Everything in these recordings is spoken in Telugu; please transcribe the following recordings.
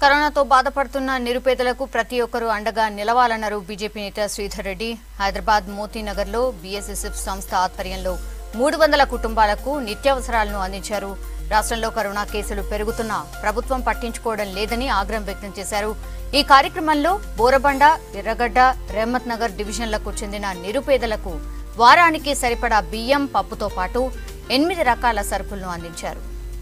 కరోనాతో బాధపడుతున్న నిరుపేదలకు ప్రతి ఒక్కరూ అండగా నిలవాలన్నారు బీజేపీ నేత శ్రీధర్ రెడ్డి హైదరాబాద్ మోతీనగర్లో బీఎస్ఎస్ఎఫ్ సంస్థ ఆధ్వర్యంలో మూడు వందల కుటుంబాలకు నిత్యావసరాలను అందించారు రాష్ట్రంలో కరోనా కేసులు పెరుగుతున్నా ప్రభుత్వం పట్టించుకోవడం లేదని ఆగ్రహం వ్యక్తం చేశారు ఈ కార్యక్రమంలో బోరబండ ఎర్రగడ్డ రెహమత్ నగర్ డివిజన్లకు చెందిన నిరుపేదలకు వారానికి సరిపడా బియ్యం పప్పుతో పాటు ఎనిమిది రకాల సరుకులను అందించారు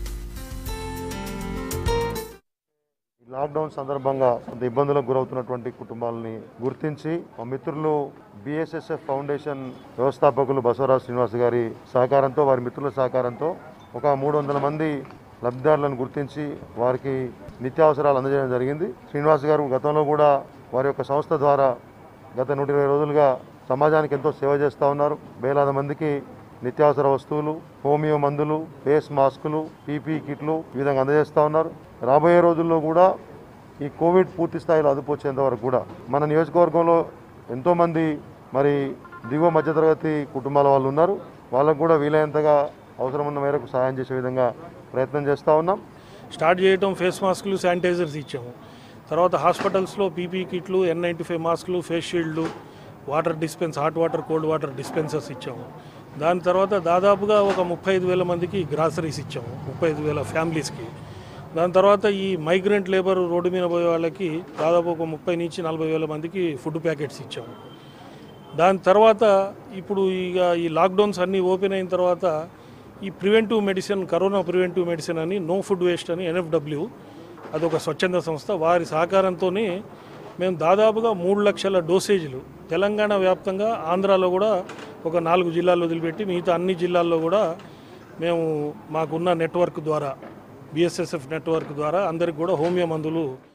ఈ లాక్డౌన్ సందర్భంగా కొంత ఇబ్బందులకు గురవుతున్నటువంటి కుటుంబాలని గుర్తించి మా మిత్రులు బిఎస్ఎస్ఎఫ్ ఫౌండేషన్ వ్యవస్థాపకులు బసవరాజు శ్రీనివాస్ గారి సహకారంతో వారి మిత్రుల సహకారంతో ఒక మూడు వందల మంది లబ్ధిదారులను గుర్తించి వారికి నిత్యావసరాలు అందజేయడం జరిగింది శ్రీనివాస్ గారు గతంలో కూడా వారి యొక్క సంస్థ ద్వారా గత నూట ఇరవై రోజులుగా సమాజానికి ఎంతో సేవ చేస్తూ ఉన్నారు వేలాది మందికి నిత్యావసర వస్తువులు హోమియో మందులు ఫేస్ మాస్కులు పీపీ కిట్లు ఈ విధంగా అందజేస్తూ ఉన్నారు రాబోయే రోజుల్లో కూడా ఈ కోవిడ్ పూర్తి స్థాయిలో అదుపు వచ్చేంత వరకు కూడా మన నియోజకవర్గంలో ఎంతోమంది మరి దిగువ మధ్యతరగతి కుటుంబాల వాళ్ళు ఉన్నారు వాళ్ళకు కూడా వీలైనంతగా అవసరం ఉన్న మేరకు సహాయం చేసే విధంగా ప్రయత్నం చేస్తూ ఉన్నాం స్టార్ట్ చేయటం ఫేస్ మాస్కులు శానిటైజర్స్ ఇచ్చాము తర్వాత హాస్పిటల్స్లో పీపీ కిట్లు ఎన్ నైంటీ ఫైవ్ మాస్కులు ఫేస్ షీల్డ్లు water dispense hot water cold water dispensers ఇచ్చాము దాని తర్వాత దాదాపుగా ఒక ముప్పై ఐదు వేల మందికి గ్రాసరీస్ ఇచ్చాము ముప్పై ఐదు వేల ఫ్యామిలీస్కి దాని తర్వాత ఈ మైగ్రెంట్ లేబర్ రోడ్డు మీద పోయే వాళ్ళకి దాదాపు ఒక ముప్పై నుంచి నలభై వేల మందికి ఫుడ్ ప్యాకెట్స్ ఇచ్చాము దాని తర్వాత ఇప్పుడు ఇక ఈ లాక్డౌన్స్ అన్నీ ఓపెన్ అయిన తర్వాత ఈ preventive medicine corona preventive medicine అని నో ఫుడ్ వేస్ట్ అని ఎన్ఎఫ్డబ్ల్యూ అదొక స్వచ్ఛంద సంస్థ వారి సహకారంతోనే మేము దాదాపుగా మూడు లక్షల డోసేజీలు తెలంగాణ వ్యాప్తంగా ఆంధ్రాలో కూడా ఒక నాలుగు జిల్లాల్లో వదిలిపెట్టి మిగతా అన్ని జిల్లాల్లో కూడా మేము మాకున్న నెట్వర్క్ ద్వారా బిఎస్ఎస్ఎఫ్ నెట్వర్క్ ద్వారా అందరికి కూడా హోమియో మందులు